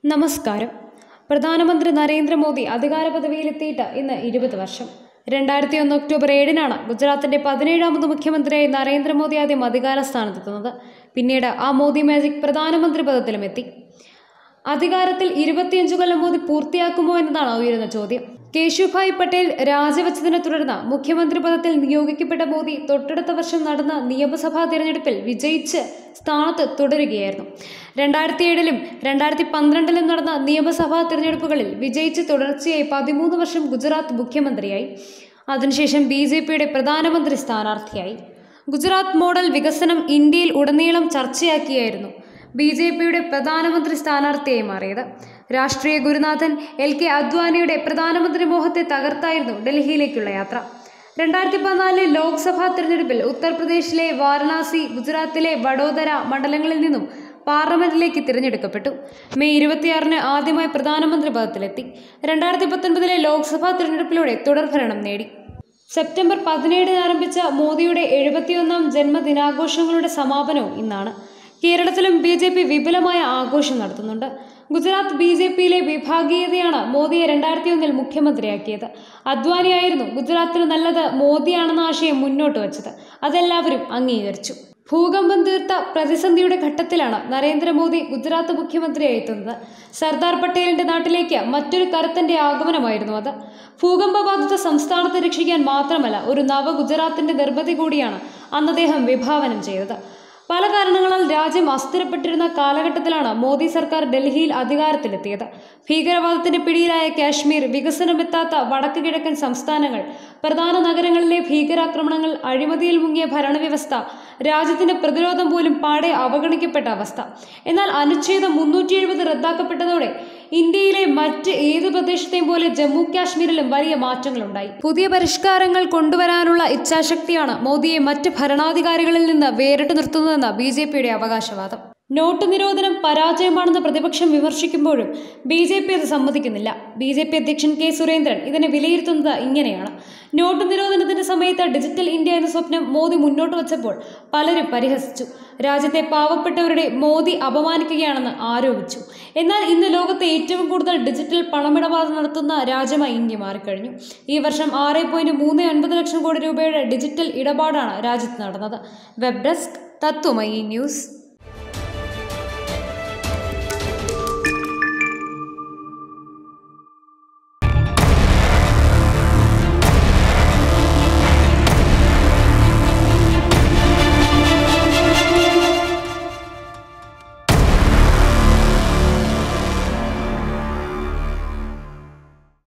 നമസ്കാരം പ്രധാനമന്ത്രി നരേന്ദ്രമോദി അധികാര പദവിയിലെത്തിയിട്ട് ഇന്ന് ഇരുപത് വർഷം രണ്ടായിരത്തി ഒന്ന് ഒക്ടോബർ ഏഴിനാണ് ഗുജറാത്തിന്റെ പതിനേഴാമത് മുഖ്യമന്ത്രിയായി നരേന്ദ്രമോദി ആദ്യം അധികാര സ്ഥാനത്തെത്തുന്നത് പിന്നീട് ആ മോദി മാജിക് പ്രധാനമന്ത്രി പദത്തിലും എത്തി അധികാരത്തിൽ ഇരുപത്തിയഞ്ചു കൊല്ലം മോദി പൂർത്തിയാക്കുമോ എന്നതാണ് ഉയരുന്ന ചോദ്യം കേശുഭായ് പട്ടേൽ രാജിവെച്ചതിനെ തുടർന്ന് മുഖ്യമന്ത്രി പദത്തിൽ നിയോഗിക്കപ്പെട്ട മോദി തൊട്ടടുത്ത വർഷം നടന്ന നിയമസഭാ തിരഞ്ഞെടുപ്പിൽ വിജയിച്ച് സ്ഥാനത്ത് തുടരുകയായിരുന്നു രണ്ടായിരത്തി ഏഴിലും രണ്ടായിരത്തി പന്ത്രണ്ടിലും നടന്ന നിയമസഭാ തിരഞ്ഞെടുപ്പുകളിൽ വിജയിച്ച് തുടർച്ചയായി പതിമൂന്ന് വർഷം ഗുജറാത്ത് മുഖ്യമന്ത്രിയായി അതിനുശേഷം ബി ജെ പിയുടെ പ്രധാനമന്ത്രി സ്ഥാനാർത്ഥിയായി ഗുജറാത്ത് മോഡൽ വികസനം ഇന്ത്യയിൽ ഉടനീളം ചർച്ചയാക്കിയായിരുന്നു ബി ജെ പിയുടെ പ്രധാനമന്ത്രി സ്ഥാനാർത്ഥിയായി മാറിയത് രാഷ്ട്രീയ ഗുരുനാഥൻ എൽ കെ അദ്വാനിയുടെ പ്രധാനമന്ത്രി മോഹത്തെ തകർത്തായിരുന്നു ഡൽഹിയിലേക്കുള്ള യാത്ര രണ്ടായിരത്തി പതിനാലിലെ ലോക്സഭാ തെരഞ്ഞെടുപ്പിൽ ഉത്തർപ്രദേശിലെ വാരണാസി ഗുജറാത്തിലെ വഡോദര മണ്ഡലങ്ങളിൽ നിന്നും പാർലമെന്റിലേക്ക് തിരഞ്ഞെടുക്കപ്പെട്ടു മെയ് ഇരുപത്തിയാറിന് ആദ്യമായി പ്രധാനമന്ത്രി പദത്തിലെത്തി രണ്ടായിരത്തി പത്തൊൻപതിലെ ലോക്സഭാ തിരഞ്ഞെടുപ്പിലൂടെ തുടർഭരണം നേടി സെപ്റ്റംബർ പതിനേഴിന് ആരംഭിച്ച മോദിയുടെ എഴുപത്തിയൊന്നാം ജന്മദിനാഘോഷങ്ങളുടെ സമാപനവും ഇന്നാണ് കേരളത്തിലും ബി ജെ പി വിപുലമായ ആഘോഷം നടത്തുന്നുണ്ട് ഗുജറാത്ത് ബി ജെ പിയിലെ വിഭാഗീയതയാണ് മോദിയെ രണ്ടായിരത്തി ഒന്നിൽ മുഖ്യമന്ത്രിയാക്കിയത് അദ്വാനിയായിരുന്നു ഗുജറാത്തിന് നല്ലത് മോദിയാണെന്ന ആശയം മുന്നോട്ട് വച്ചത് അതെല്ലാവരും അംഗീകരിച്ചു ഭൂകമ്പം തീർത്ത പ്രതിസന്ധിയുടെ ഘട്ടത്തിലാണ് നരേന്ദ്രമോദി ഗുജറാത്ത് മുഖ്യമന്ത്രിയായി എത്തുന്നത് സർദാർ പട്ടേലിന്റെ നാട്ടിലേക്ക് മറ്റൊരു കരുത്തന്റെ ആഗമനമായിരുന്നു അത് ഭൂകമ്പ ബാധിത സംസ്ഥാനത്തെ രക്ഷിക്കാൻ മാത്രമല്ല ഒരു നവ ഗുജറാത്തിന്റെ നിർമ്മിതി കൂടിയാണ് അന്ന് അദ്ദേഹം വിഭാവനം ചെയ്തത് പല കാരണങ്ങളാൽ രാജ്യം അസ്ഥിരപ്പെട്ടിരുന്ന കാലഘട്ടത്തിലാണ് മോദി സർക്കാർ ഡൽഹിയിൽ അധികാരത്തിലെത്തിയത് ഭീകരവാദത്തിന്റെ പിടിയിലായ കാശ്മീർ വികസനമെത്താത്ത വടക്ക് കിഴക്കൻ സംസ്ഥാനങ്ങൾ പ്രധാന നഗരങ്ങളിലെ ഭീകരാക്രമണങ്ങൾ അഴിമതിയിൽ മുങ്ങിയ ഭരണവ്യവസ്ഥ രാജ്യത്തിന്റെ പ്രതിരോധം പോലും പാടെ അവഗണിക്കപ്പെട്ട അവസ്ഥ എന്നാൽ അനുച്ഛേദം മുന്നൂറ്റി എഴുപത് റദ്ദാക്കപ്പെട്ടതോടെ ഇന്ത്യയിലെ മറ്റ് ഏത് പ്രദേശത്തെയും പോലെ ജമ്മു കാശ്മീരിലും വലിയ മാറ്റങ്ങളുണ്ടായി പുതിയ പരിഷ്കാരങ്ങൾ കൊണ്ടുവരാനുള്ള ഇച്ഛാശക്തിയാണ് മോദിയെ മറ്റ് ഭരണാധികാരികളിൽ നിന്ന് വേറിട്ട് നിർത്തുന്നതെന്ന് ബി ജെ പിയുടെ അവകാശവാദം നോട്ട് നിരോധനം പരാജയമാണെന്ന് പ്രതിപക്ഷം വിമർശിക്കുമ്പോഴും ബി ജെ പി അത് സമ്മതിക്കുന്നില്ല ബി ജെ പി അധ്യക്ഷൻ കെ സുരേന്ദ്രൻ ഇതിനെ വിലയിരുത്തുന്നത് ഇങ്ങനെയാണ് നോട്ട് നിരോധനത്തിന്റെ സമയത്ത് ഡിജിറ്റൽ ഇന്ത്യ എന്ന സ്വപ്നം മോദി മുന്നോട്ട് വച്ചപ്പോൾ പലരും പരിഹസിച്ചു രാജ്യത്തെ പാവപ്പെട്ടവരുടെ മോദി അപമാനിക്കുകയാണെന്ന് ആരോപിച്ചു എന്നാൽ ഇന്ന് ലോകത്തെ ഏറ്റവും കൂടുതൽ ഡിജിറ്റൽ പണമിടപാട് നടത്തുന്ന രാജ്യമായി ഇന്ത്യ മാറിക്കഴിഞ്ഞു ഈ വർഷം ആറ് പോയിന്റ് മൂന്ന് ഒൻപത് ലക്ഷം കോടി രൂപയുടെ ഡിജിറ്റൽ ഇടപാടാണ് രാജ്യത്ത് നടന്നത് വെബ് ഡെസ്ക് തത്വമയി ന്യൂസ്